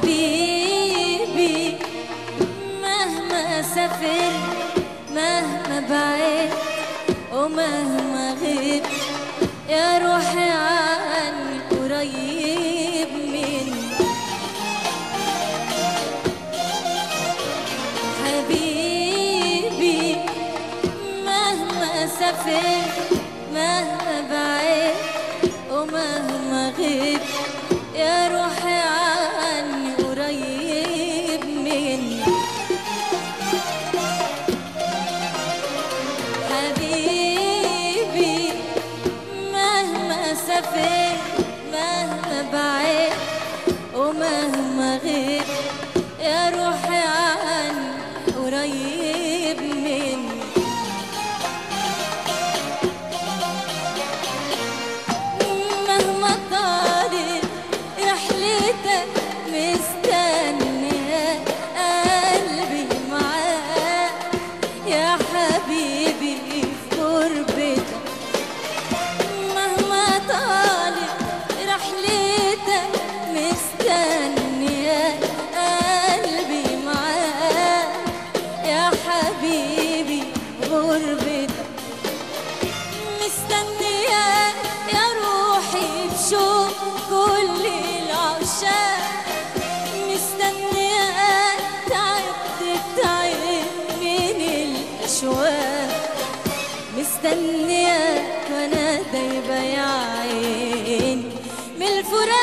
حبيبي مهما سافرت مهما بعدت ومهما غبت يا روحي عني قريب مني حبيبي مهما سافرت مهما بعدت ومهما غبت يا روحي عني قريب مني حبيبي مهما سافرت مهما بعدت ومهما غبت يا روحي عني قريب مني مهما طالت رحلتك مستنية قلبي معاك يا حبيبي في غربتك مهما طالت رحلتك مستنية قلبي معاك يا حبيبي غربتك مستنياك يا روحي بشوق كل العشاق مستنياك تعبت تعب من الأشواق مستنياك وانا دايبة يا عيني من الفراق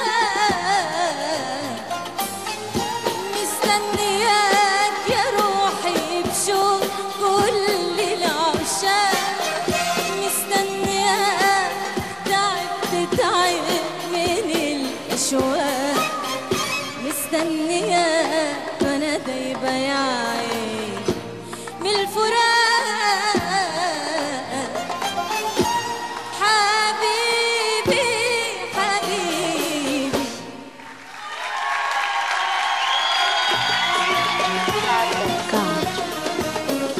مستنياك يا روحي بشوق كل العشاق مستنياك تعبت تعب من الأشواق مستنياك وانا دايبة يا عيني من الفراق حبيبي حبيبي God.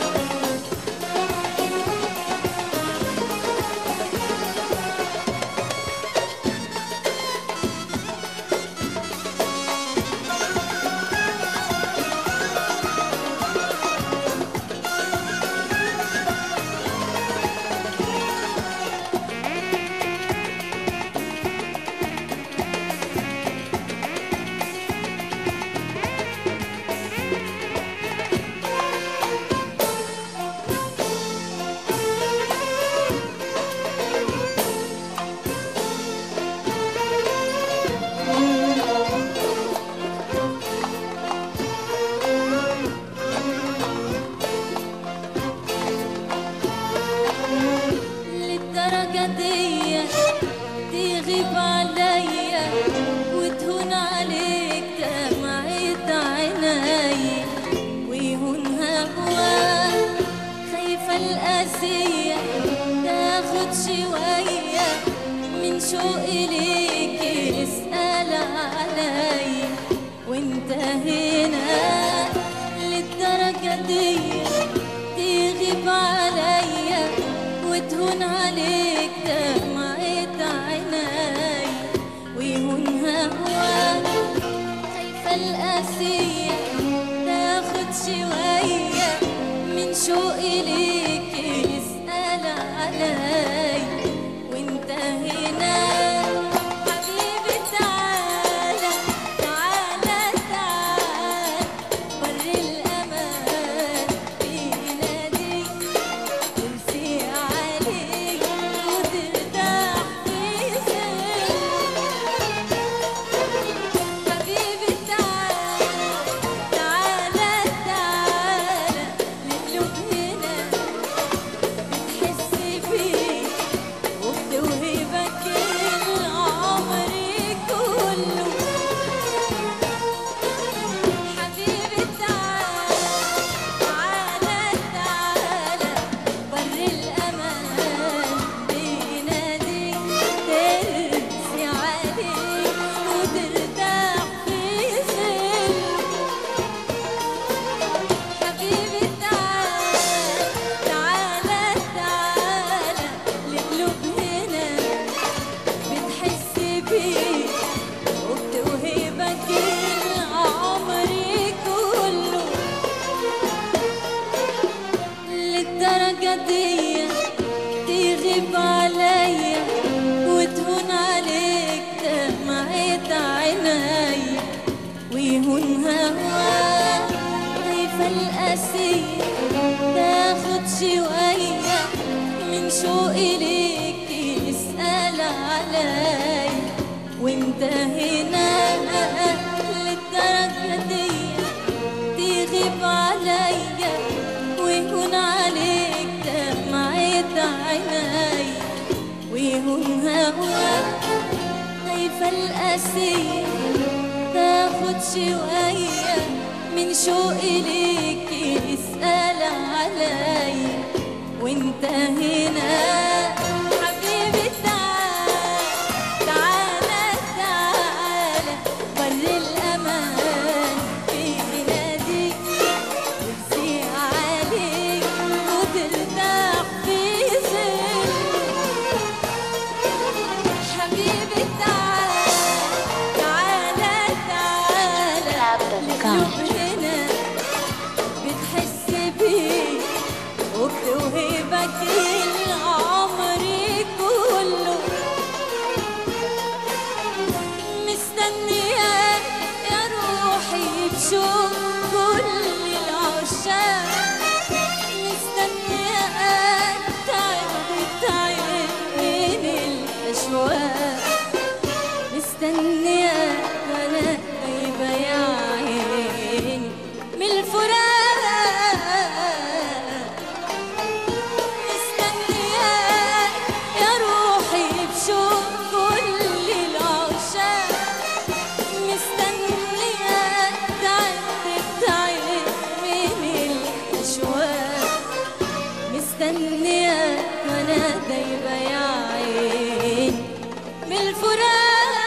للدرجة دي تغيب عليا وتهون عليك دمعة عيني ويهون هواك خايفة القاسية تاخد شوية من شوقي ليك اسأل عليا وانت هنا للدرجة دي تغيب عليا وتهون عليك دمعة عيني ويهون هواك خايفة القاسية تاخد شوية من شوقي ليك اسأل علي وانت هنا حبيبي تعالى تعالى تعالى بر الأمان بيناديك تمسي عليك وترتاح في سرك حبيبي تعالى تعالى تعالى للقلوب هنا بتحس فيه دي تغيب عليا وتهون عليك دمعة عيني ويهون هواك خايفة القاسية تاخد شوية من شوقي ليك يسأل علي وانت هنا للدرجة دي تغيب عليا ويهون عليك دمعة عيني ويهون هواك خايفة القاسية تاخد شوية من شوقي ليك يسأل علي وانت هنا حبيبي تعال تعالى تعالى بر الأمان في بلادي نفسي عليك وترتاح في ظل حبيبي تعال تعالى تعالى القلوب هنا بتحس بيه وبتوهبك العمر كله مستنياك يا روحي بشوق كل العشاق مستنياك تعب تعب من الأشواق مستنياك وانا غايبة يا عيني من الفراق مستنياك يا روحي بشوق كل العشاق مستنياك تعب تعب من الأشواق مستنياك وانا دايبة يا عيني من الفراق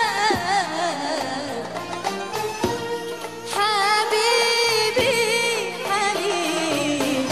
حبيبي حبيبي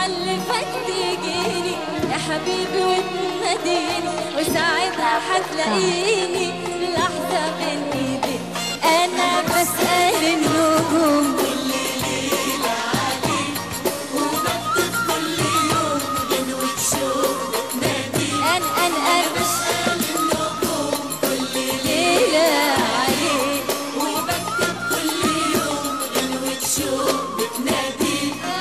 بحلفك تجيني يا حبيبي وتناديني وساعتها حتلاقيني لحظة بين ايدي انا بسأل النجوم كل ليلة عليك وبكتب كل يوم غنوة شوق بتنادي انا انا انا بسأل النجوم كل ليلة عليك وبكتب كل يوم غنوة شوق بتنادي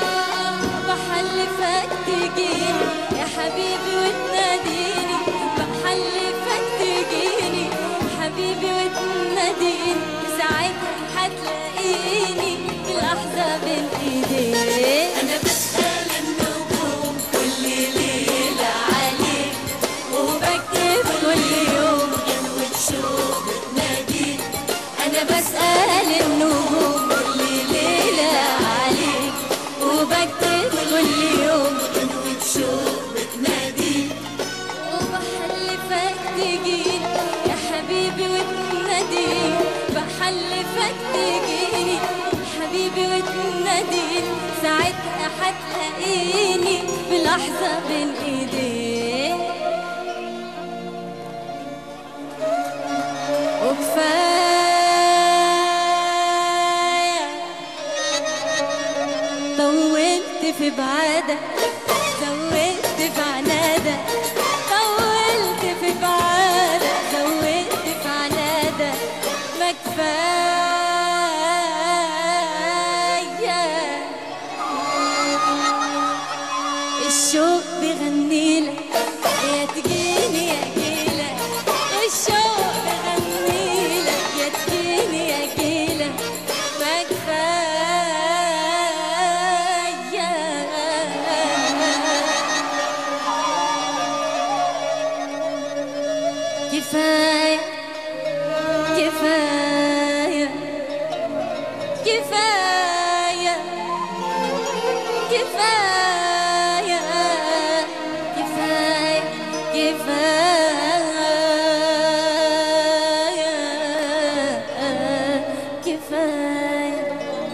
بحلفك تجيني يا حبيبي وتناديني بحلفك تجيني حبيبي وتناديني ساعتها هتلاقيني في لحظة بين ايديك انا بسأل النجوم كل ليلة عليك وبكتب كل يوم غنوة شوق بتناديك انا بسأل النجوم كل ليلة عليك وبكتب كل يوم غنوة شوق بتناديك وبحلفك تجيني يا حبيبي وتناديني بحلفك تجيني حبيبي وتناديني ساعتها هتلاقيني في لحظة بين ايديك وكفاية طولت في بعادك زودت في عنادك طولت في بعادك زودت في عنادك ما كفاية الشوق بيغنيلك يا تجيني يا جيلك الشوق بيغنيلك يا تجيني يا جيلك ما كفاية كفاية كفاية كفاية كفاية كفاية كفاية كفاية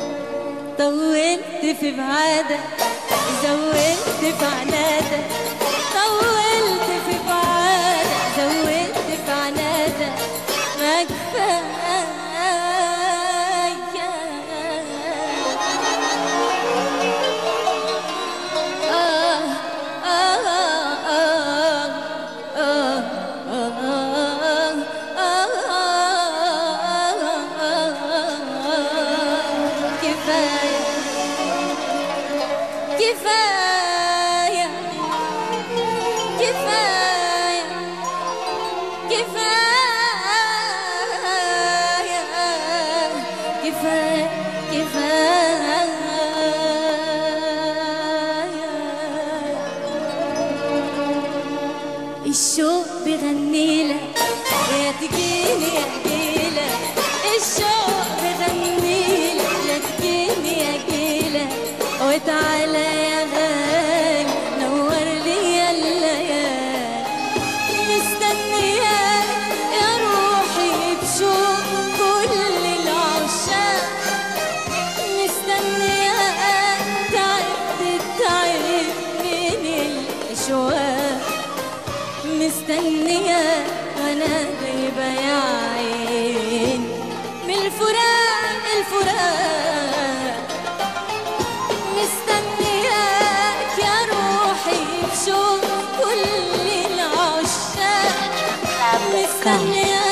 طولت في بعادك زودت في عنادك طولت في بعادك زودت في عنادك ما كفاية آه آه آه آه كفاية كفاية كفاية كفاية كفاية كفاية الشوق بيغنيلك يا تجيني يا جيلك الشوق بيغنيلك يا تجيني يا جيلك وتعالى يا غالي نور لي يا الليالي مستنياك يا روحي بشوق كل العشاق مستنياك تعبت تعب من الاشواق مستنية وانا غايبة يا عين من الفراق الفراق مستنياك يا روحي بشوق كل العشاق مستنياك